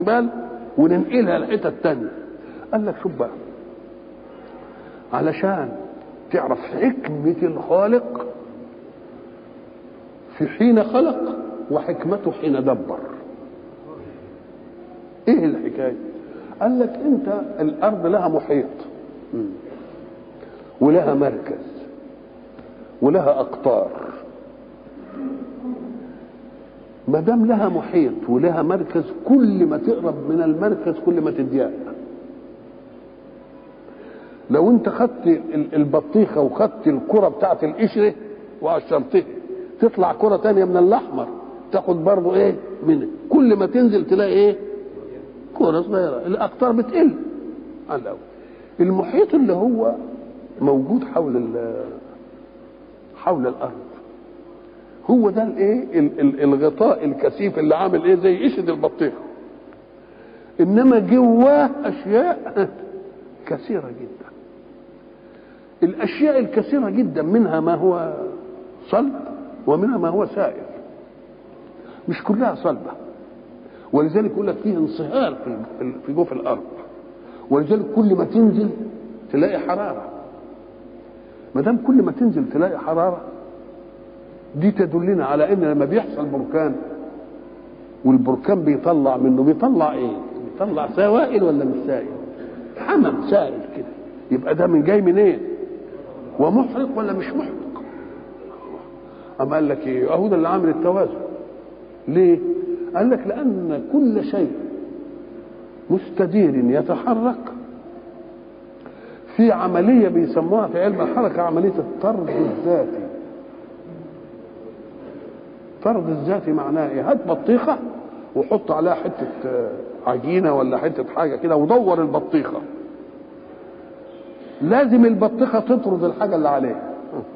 بال وننقلها لحتة تانية قال لك شوف بقى علشان تعرف حكمة الخالق في حين خلق وحكمته حين دبر ايه الحكايه قال لك انت الارض لها محيط ولها مركز ولها اقطار ما دام لها محيط ولها مركز كل ما تقرب من المركز كل ما تضيق لو انت خدت البطيخه وخدت الكره بتاعت القشره وقشرتها تطلع كره تانية من الاحمر تاخد برضه ايه من كل ما تنزل تلاقي ايه كره صغيره الاقطار بتقل على الاول المحيط اللي هو موجود حول حول الارض هو ده الايه الغطاء الكثيف اللي عامل ايه زي قشد البطيخه انما جواه اشياء كثيره جدا الاشياء الكثيره جدا منها ما هو صلب ومنها ما هو سائل مش كلها صلبه ولذلك يقول لك فيه انصهار في في جوف الارض ولذلك كل ما تنزل تلاقي حراره ما دام كل ما تنزل تلاقي حراره دي تدلنا على ان لما بيحصل بركان والبركان بيطلع منه بيطلع ايه؟ بيطلع سوائل ولا مش سائل؟ حمم سائل كده يبقى ده من جاي منين؟ إيه؟ ومحرق ولا مش محرق؟ أما قال لك ايه؟ اهو ده اللي عامل التوازن ليه؟ قال لك لأن كل شيء مستدير يتحرك في عملية بيسموها في علم الحركة عملية الطرد الذاتي الطرد الذاتي معناه ايه؟ هات بطيخة وحط عليها حتة عجينة ولا حتة حاجة كده ودور البطيخة لازم البطيخة تطرد الحاجة اللي عليها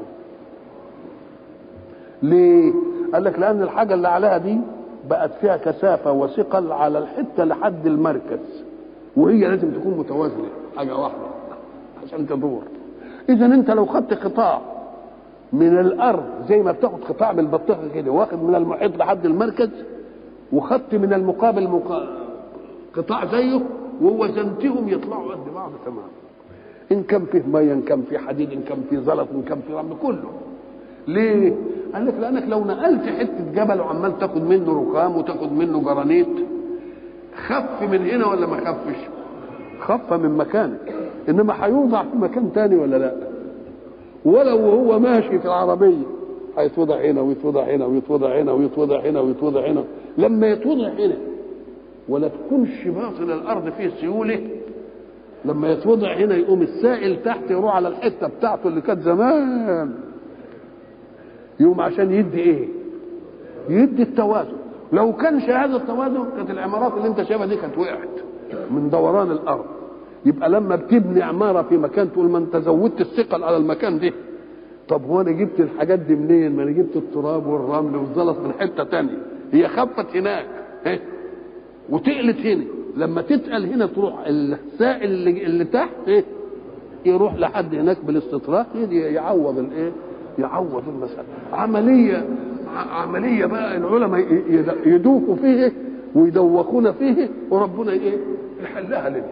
ليه؟ قال لك لأن الحاجة اللي عليها دي بقت فيها كثافه وثقل على الحته لحد المركز وهي لازم تكون متوازنه حاجه واحده عشان تدور اذا انت لو خدت قطاع من الارض زي ما بتاخد قطاع من البطيخه كده واخد من المحيط لحد المركز وخدت من المقابل مقا... قطاع زيه ووزنتهم يطلعوا قد بعض تمام ان كان فيه ميه ان كان فيه حديد ان كان فيه زلط ان كان فيه رمل كله ليه؟ قال لك لانك لو نقلت حته جبل وعمال تاخد منه رخام وتاخد منه جرانيت خف من هنا ولا ما خفش؟ خف من مكانه انما هيوضع في مكان تاني ولا لا؟ ولو وهو ماشي في العربيه هيتوضع هنا ويتوضع هنا ويتوضع هنا ويتوضع هنا ويتوضع هنا لما يتوضع هنا ولا تكونش باطن الارض فيه سيوله لما يتوضع هنا يقوم السائل تحت يروح على الحته بتاعته اللي كانت زمان يقوم عشان يدي ايه يدي التوازن لو كانش هذا التوازن كانت العمارات اللي انت شايفها دي كانت وقعت من دوران الارض يبقى لما بتبني عماره في مكان تقول ما انت زودت الثقل على المكان ده طب هو انا جبت الحاجات دي منين ما انا جبت التراب والرمل والزلط من حته تانية هي خفت هناك ها وتقلت هنا لما تتقل هنا تروح السائل اللي, اللي تحت ايه يروح لحد هناك بالاستطراق يعوض الايه يعوض المسألة عملية عملية بقى العلماء يدوخوا فيه ويدوخون فيه وربنا ايه يحلها لنا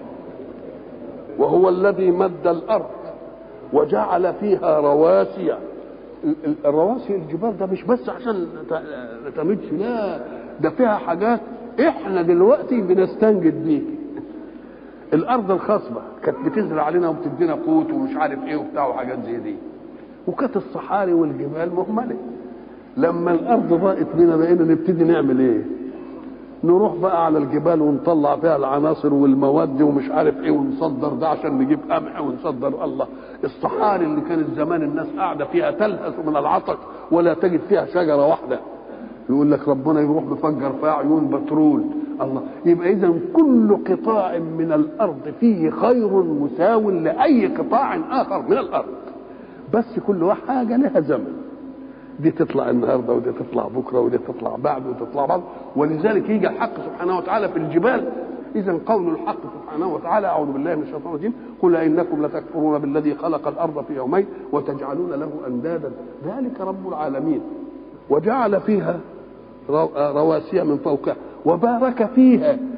وهو الذي مد الأرض وجعل فيها رواسي الرواسي الجبال ده مش بس عشان نتمدش لا ده فيها حاجات احنا دلوقتي بنستنجد بيه الارض الخصبه كانت بتزرع علينا وبتدينا قوت ومش عارف ايه وبتاع وحاجات زي دي وكانت الصحاري والجبال مهمله لما الارض ضاقت بينا بقينا نبتدي نعمل ايه نروح بقى على الجبال ونطلع فيها العناصر والمواد ومش عارف ايه ونصدر ده عشان نجيب قمح ونصدر الله الصحاري اللي كانت زمان الناس قاعده فيها تلهث من العطش ولا تجد فيها شجره واحده يقول لك ربنا يروح مفجر فيها عيون بترول الله يبقى اذا كل قطاع من الارض فيه خير مساو لاي قطاع اخر من الارض بس كل حاجه لها زمن دي تطلع النهارده ودي تطلع بكره ودي تطلع بعد وتطلع بعد ولذلك يجي الحق سبحانه وتعالى في الجبال اذا قول الحق سبحانه وتعالى اعوذ بالله من الشيطان الرجيم قل انكم لتكفرون بالذي خلق الارض في يومين وتجعلون له اندادا ذلك رب العالمين وجعل فيها رواسي من فوقها وبارك فيها